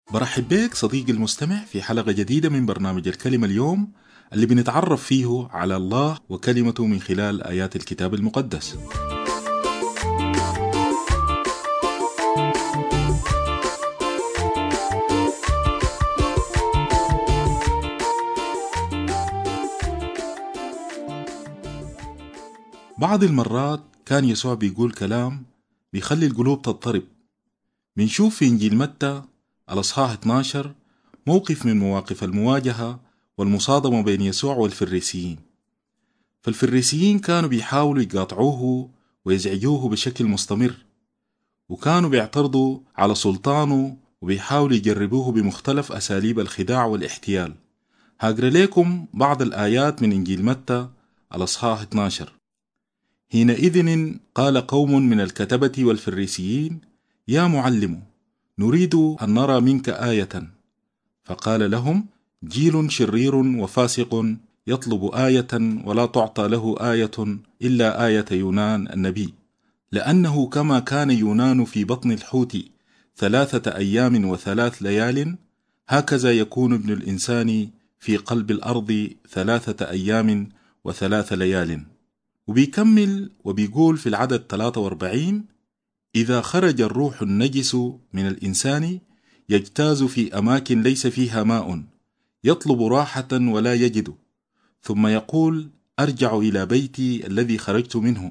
برحب بك صديقي المستمع في حلقة جديدة من برنامج الكلمة اليوم اللي بنتعرف فيه على الله وكلمته من خلال آيات الكتاب المقدس بعض المرات كان يسوع بيقول كلام بيخلي القلوب تضطرب بنشوف في إنجيل متى الأصحاح 12 موقف من مواقف المواجهة والمصادمة بين يسوع والفريسيين فالفريسيين كانوا بيحاولوا يقاطعوه ويزعجوه بشكل مستمر وكانوا بيعترضوا على سلطانه وبيحاولوا يجربوه بمختلف أساليب الخداع والاحتيال هاقرا لكم بعض الآيات من إنجيل متى الأصحاح 12 حينئذ قال قوم من الكتبة والفريسيين يا معلم نريد أن نرى منك آية فقال لهم جيل شرير وفاسق يطلب آية ولا تعطى له آية إلا آية يونان النبي لأنه كما كان يونان في بطن الحوت ثلاثة أيام وثلاث ليال هكذا يكون ابن الإنسان في قلب الأرض ثلاثة أيام وثلاث ليال وبيكمل وبيقول في العدد 43 إذا خرج الروح النجس من الإنسان يجتاز في أماكن ليس فيها ماء يطلب راحة ولا يجد ثم يقول أرجع إلى بيتي الذي خرجت منه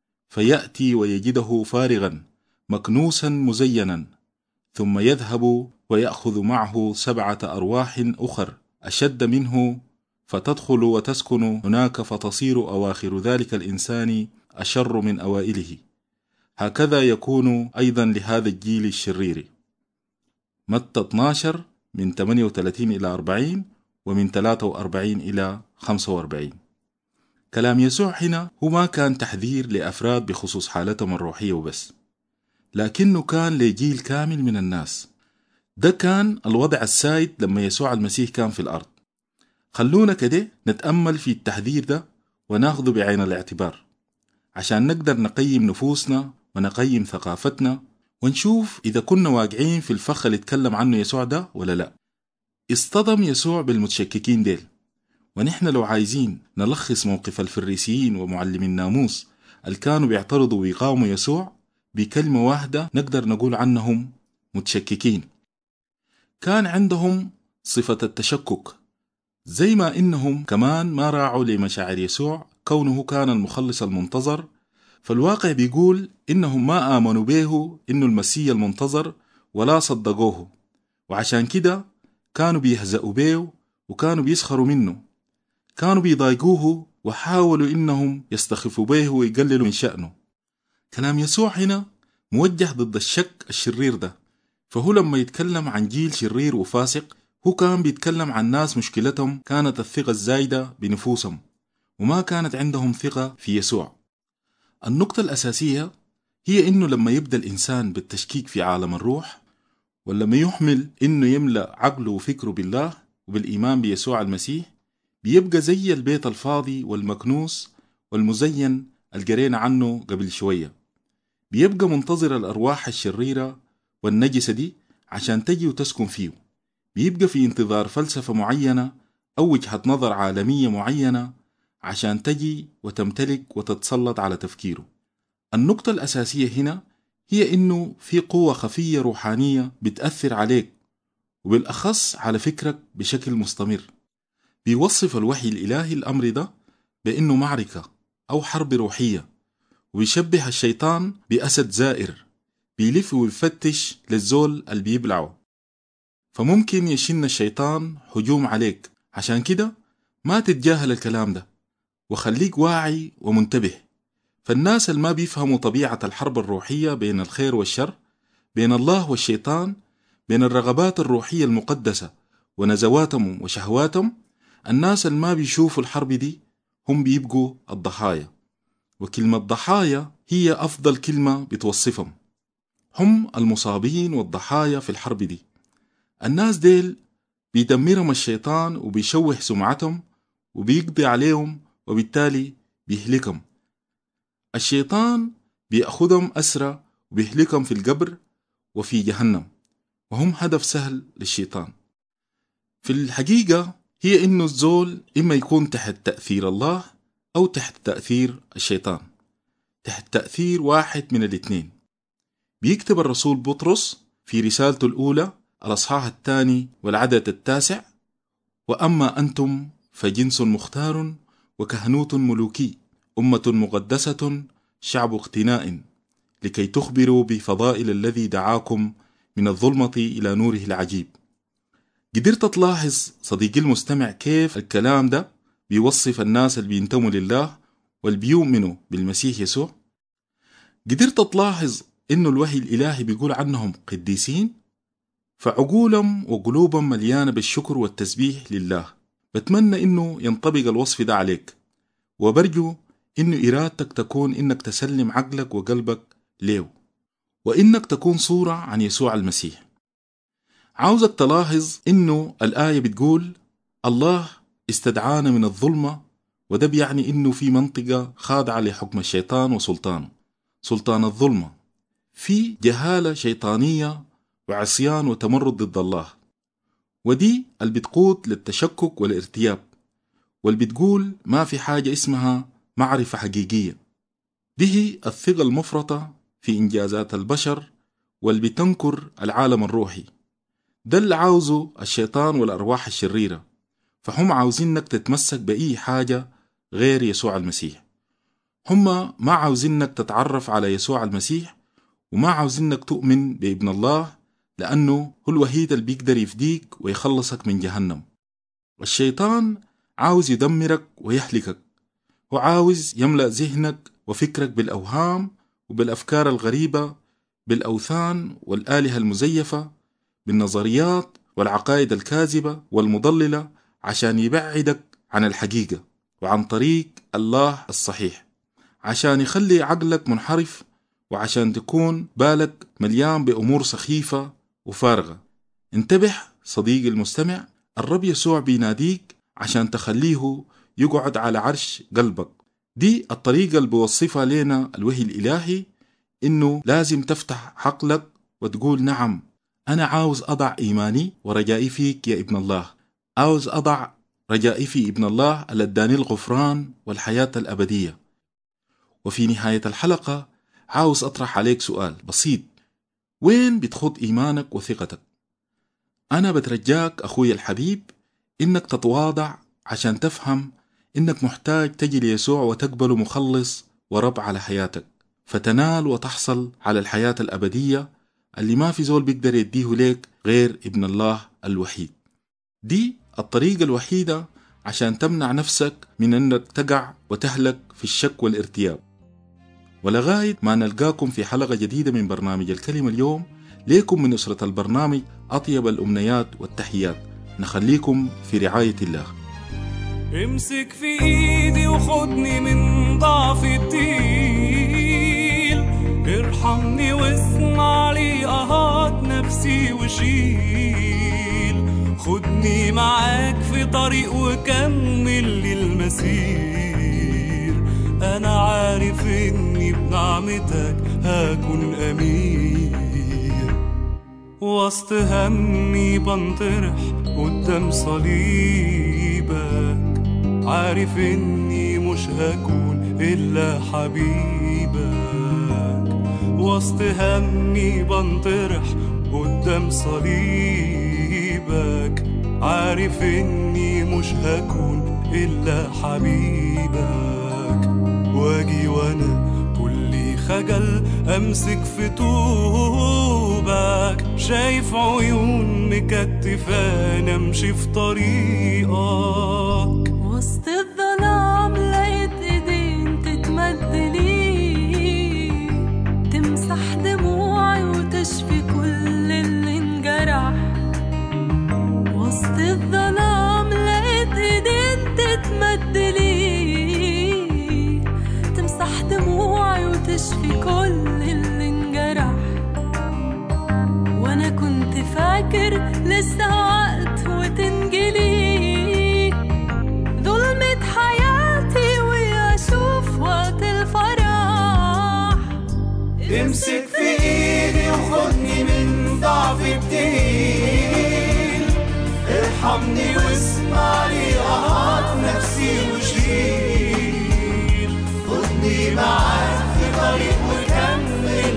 فيأتي ويجده فارغا مكنوسا مزينا ثم يذهب ويأخذ معه سبعة أرواح أخر أشد منه فتدخل وتسكن هناك فتصير أواخر ذلك الإنسان أشر من أوائله هكذا يكون أيضا لهذا الجيل الشرير متى 12 من 38 إلى 40 ومن 43 إلى 45 كلام يسوع هنا هو ما كان تحذير لأفراد بخصوص حالتهم الروحية وبس لكنه كان لجيل كامل من الناس ده كان الوضع السائد لما يسوع المسيح كان في الأرض خلونا كده نتأمل في التحذير ده وناخده بعين الاعتبار عشان نقدر نقيم نفوسنا ونقيم ثقافتنا ونشوف إذا كنا واقعين في الفخ اللي اتكلم عنه يسوع ده ولا لا اصطدم يسوع بالمتشككين ديل ونحن لو عايزين نلخص موقف الفريسيين ومعلمي الناموس اللي كانوا بيعترضوا ويقاوموا يسوع بكلمة واحدة نقدر نقول عنهم متشككين كان عندهم صفة التشكك زي ما إنهم كمان ما راعوا لمشاعر يسوع كونه كان المخلص المنتظر فالواقع بيقول إنهم ما آمنوا به إنه المسيح المنتظر ولا صدقوه وعشان كده كانوا بيهزأوا به وكانوا بيسخروا منه كانوا بيضايقوه وحاولوا إنهم يستخفوا به ويقللوا من شأنه كلام يسوع هنا موجه ضد الشك الشرير ده فهو لما يتكلم عن جيل شرير وفاسق هو كان بيتكلم عن ناس مشكلتهم كانت الثقة الزايدة بنفوسهم وما كانت عندهم ثقة في يسوع النقطة الأساسية هي إنه لما يبدأ الإنسان بالتشكيك في عالم الروح ولما يحمل إنه يملأ عقله وفكره بالله وبالإيمان بيسوع المسيح بيبقى زي البيت الفاضي والمكنوس والمزين القرينا عنه قبل شوية بيبقى منتظر الأرواح الشريرة والنجسة دي عشان تجي وتسكن فيه بيبقى في انتظار فلسفة معينة أو وجهة نظر عالمية معينة عشان تجي وتمتلك وتتسلط على تفكيره النقطة الأساسية هنا هي إنه في قوة خفية روحانية بتأثر عليك وبالأخص على فكرك بشكل مستمر بيوصف الوحي الإلهي الأمر ده بإنه معركة أو حرب روحية وبيشبه الشيطان بأسد زائر بيلف ويفتش للزول اللي بيبلعه فممكن يشن الشيطان هجوم عليك عشان كده ما تتجاهل الكلام ده وخليك واعي ومنتبه فالناس اللي ما بيفهموا طبيعة الحرب الروحية بين الخير والشر بين الله والشيطان بين الرغبات الروحية المقدسة ونزواتهم وشهواتهم الناس اللي ما بيشوفوا الحرب دي هم بيبقوا الضحايا وكلمة ضحايا هي أفضل كلمة بتوصفهم هم المصابين والضحايا في الحرب دي الناس ديل بيدمرهم الشيطان وبيشوه سمعتهم وبيقضي عليهم وبالتالي بيهلكهم الشيطان بيأخذهم أسرى وبيهلكهم في القبر وفي جهنم وهم هدف سهل للشيطان في الحقيقة هي إنه الزول إما يكون تحت تأثير الله أو تحت تأثير الشيطان تحت تأثير واحد من الاثنين بيكتب الرسول بطرس في رسالته الأولى الأصحاح الثاني والعدد التاسع وأما أنتم فجنس مختار وكهنوت ملوكي أمة مقدسة شعب اقتناء لكي تخبروا بفضائل الذي دعاكم من الظلمة إلى نوره العجيب قدرت تلاحظ صديقي المستمع كيف الكلام ده بيوصف الناس اللي بينتموا لله واللي بيؤمنوا بالمسيح يسوع قدرت تلاحظ إنه الوحي الإلهي بيقول عنهم قديسين فعقولهم وقلوبهم مليانة بالشكر والتسبيح لله بتمنى إنه ينطبق الوصف ده عليك وبرجو إنه إرادتك تكون إنك تسلم عقلك وقلبك ليه وإنك تكون صورة عن يسوع المسيح عاوزك تلاحظ إنه الآية بتقول الله استدعانا من الظلمة وده بيعني إنه في منطقة خاضعة لحكم الشيطان وسلطانه سلطان الظلمة في جهالة شيطانية وعصيان وتمرد ضد الله ودي اللي بتقود للتشكك والارتياب واللي بتقول ما في حاجة اسمها معرفة حقيقية دي هي الثقة المفرطة في إنجازات البشر واللي بتنكر العالم الروحي ده اللي عاوزه الشيطان والأرواح الشريرة فهم عاوزينك تتمسك بأي حاجة غير يسوع المسيح هم ما عاوزينك تتعرف على يسوع المسيح وما عاوزينك تؤمن بابن الله لأنه هو الوحيد اللي بيقدر يفديك ويخلصك من جهنم والشيطان عاوز يدمرك ويهلكك وعاوز يملأ ذهنك وفكرك بالأوهام وبالأفكار الغريبة بالأوثان والآلهة المزيفة بالنظريات والعقائد الكاذبة والمضللة عشان يبعدك عن الحقيقة وعن طريق الله الصحيح عشان يخلي عقلك منحرف وعشان تكون بالك مليان بأمور سخيفة وفارغة انتبه صديقي المستمع الرب يسوع بيناديك عشان تخليه يقعد على عرش قلبك دي الطريقة اللي بيوصفها لنا الوحي الإلهي إنه لازم تفتح عقلك وتقول نعم أنا عاوز أضع إيماني ورجائي فيك يا ابن الله عاوز أضع رجائي في ابن الله اللي اداني الغفران والحياة الأبدية وفي نهاية الحلقة عاوز أطرح عليك سؤال بسيط وين بتخط إيمانك وثقتك أنا بترجاك أخوي الحبيب إنك تتواضع عشان تفهم إنك محتاج تجي ليسوع وتقبله مخلص ورب على حياتك فتنال وتحصل على الحياة الأبدية اللي ما في زول بيقدر يديه ليك غير ابن الله الوحيد دي الطريقة الوحيدة عشان تمنع نفسك من أنك تقع وتهلك في الشك والارتياب ولغاية ما نلقاكم في حلقة جديدة من برنامج الكلمة اليوم ليكم من أسرة البرنامج أطيب الأمنيات والتحيات نخليكم في رعاية الله امسك في ايدي وخدني من ضعف التقيل ارحمني واسمع لي اهات نفسي وشيل خدني معاك في طريق وكمل لي المسير انا عارف اني بنعمتك هكون امير وسط همي بنطرح قدام صليبك عارف اني مش هكون الا حبيبك وسط همي بنطرح قدام صليبك عارف اني مش هكون الا حبيبك واجي وانا كلي خجل امسك في طوبك شايف عيون مكتفاني امشي في طريقك وسط الظلام لقيت ايدين تتمد لي تمسح دموعي وتشفي كل اللي انجرح وسط الظلام لقيت ايدين تتمد لي تمسح دموعي وتشفي كل اللي انجرح وانا كنت فاكر لسه وقت وتنجلي ظلمة حياتي واشوف وقت الفرح امسك في ايدي وخدني من ضعفي بتقيل ارحمني واسمع لي أهات نفسي وشيل خدني معاك في طريق وكمل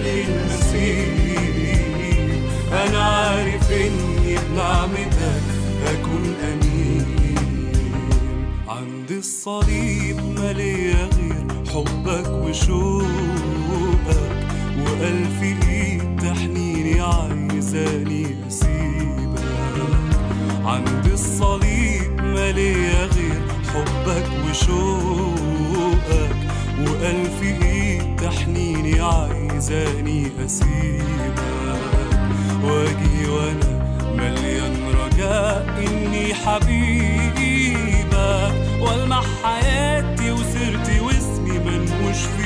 المسير أنا عارف إني بنعمتك أكون أمين عند الصليب ما ليا غير حبك وشوقك وألف إيد تحنيني عايزاني أسيبك عند الصليب ما ليا غير حبك وشوقك وألف إيد تحنيني عايزاني أسيبك واجي وأنا مليان رجاء إني حبيبك والمع حياتي وسيرتي واسمي منوش في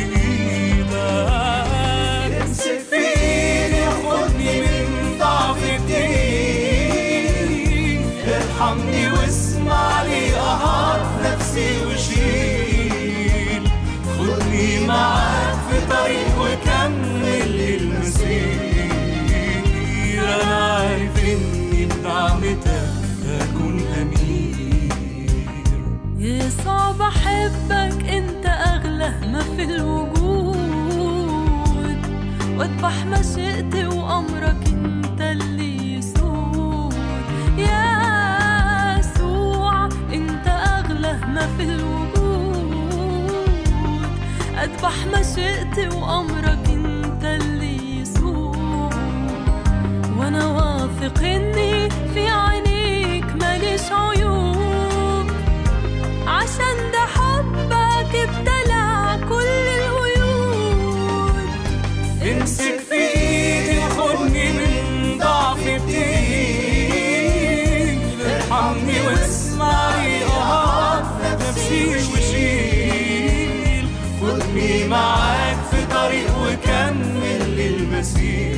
إيدك امسك في إيدي خدني من ضعفي بتقيل ارحمني واسمع لي أهات نفسي وشيل خدني معاك في طريق وكمل المسير أنا عارف إني بنعمتك أكون أمير يسوع بحبك انت اغلى ما في الوجود واذبح مشيئتي وامرك انت اللي يسود يسوع انت اغلى ما في الوجود اذبح مشيئتي وامرك انت اللي يسود وانا واثق اني في عينيك ماليش عيوب عشان ده حبك ابتلع كل القيود امسك في ايدي خدني من ضعفي بتقيل ارحمني واسمع لي اهات نفسي وشيل خدني معاك في طريق وكمل المسير